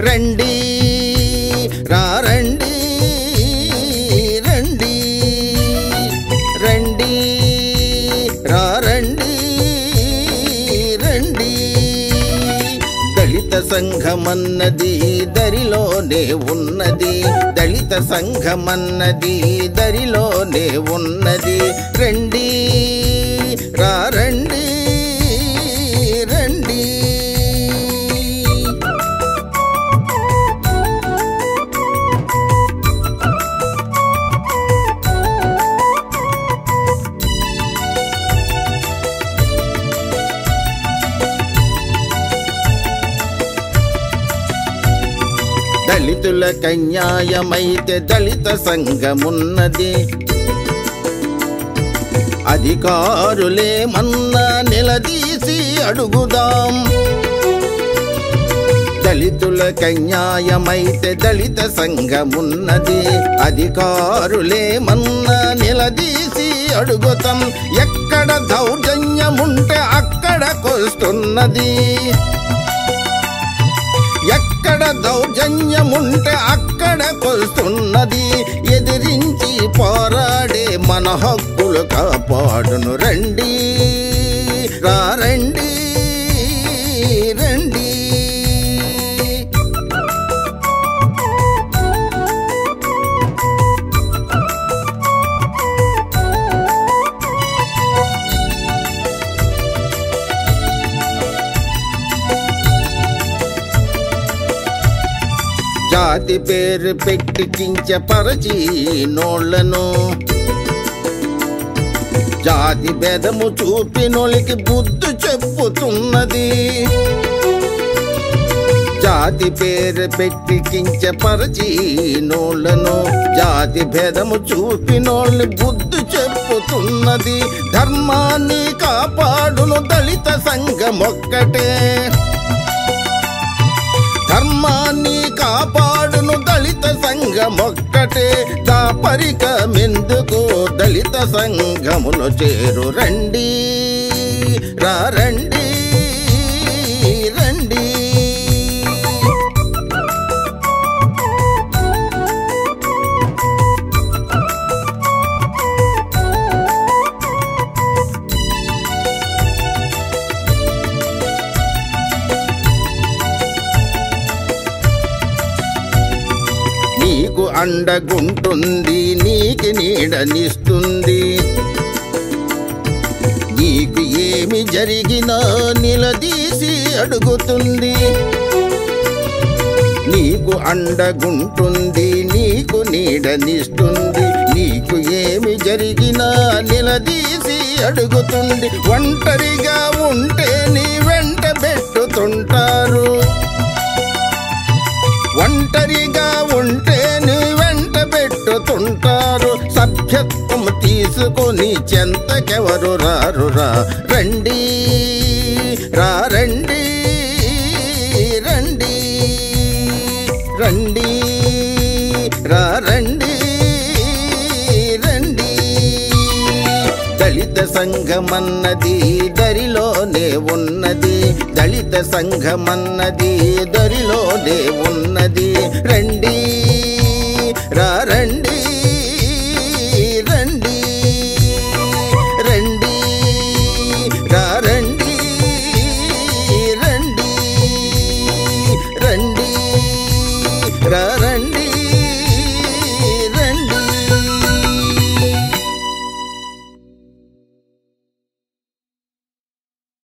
రండి రా రండి రండి రండి రా రండి రండి దళిత సంఘమన్నది దరిలోనే ఉన్నది దళిత సంఘమన్నది దరిలోనే ఉన్నది రండి రా రండి రండి దళితుల కన్యాయమైతే దళిత సంఘమున్నది అధికారులేమన్నా నిలదీసి అడుగుదాం దళితుల కన్యాయమైతే దళిత సంఘమున్నది అధికారులేమన్నా నిలదీసి అడుగుతాం ఎక్కడ దౌర్జన్యముంటే అక్కడ కొస్తున్నది ఎక్కడ దౌర్జన్యముంటే అక్కడ కొలుస్తున్నది ఎదిరించి పోరాడే మన హక్కులు కాపాడును రండి రా రండి రండి జాతి పేరు పెట్టి కించపరచి నోళ్లను జాతి భేదము చూపినోళ్ళకి బుద్ధి చెప్పుతున్నది జాతి పేరు పెట్టి కించపరచి నోళ్లను జాతి భేదము చూపినోళ్ళని బుద్ధి చెప్పుతున్నది ధర్మాన్ని కాపాడును దళిత సంఘమొక్కటే ధర్మాన్ని కాపాడును దళిత సంఘమొక్కటే దాపరిక మెందుకు దళిత సంఘములో చేరు రండి రా రండి రండి నీకు అండగుంటుంది నీకు నీడనిస్తుంది నీకు ఏమి జరిగినా నిలదీసి అడుగుతుంది నీకు అండగుంటుంది నీకు నీడనిస్తుంది నీకు ఏమి జరిగినా నిలదీసి అడుగుతుంది ఒంటరిగా ఉంటే నీ వెంట పెట్టుతుంటారు ఒంటరిగా ఉంటే నీ వెంట పెట్టుతుంటారు సభ్యత్వం తీసుకొని చెంతకెవరు రారు రా రండి రా రండి రండి రండి రా రండి రండి దళిత సంఘమన్నది దరిలోనే ఉన్నది దళిత సంఘమన్నది దరిలోనే ఉన్నది రండి రా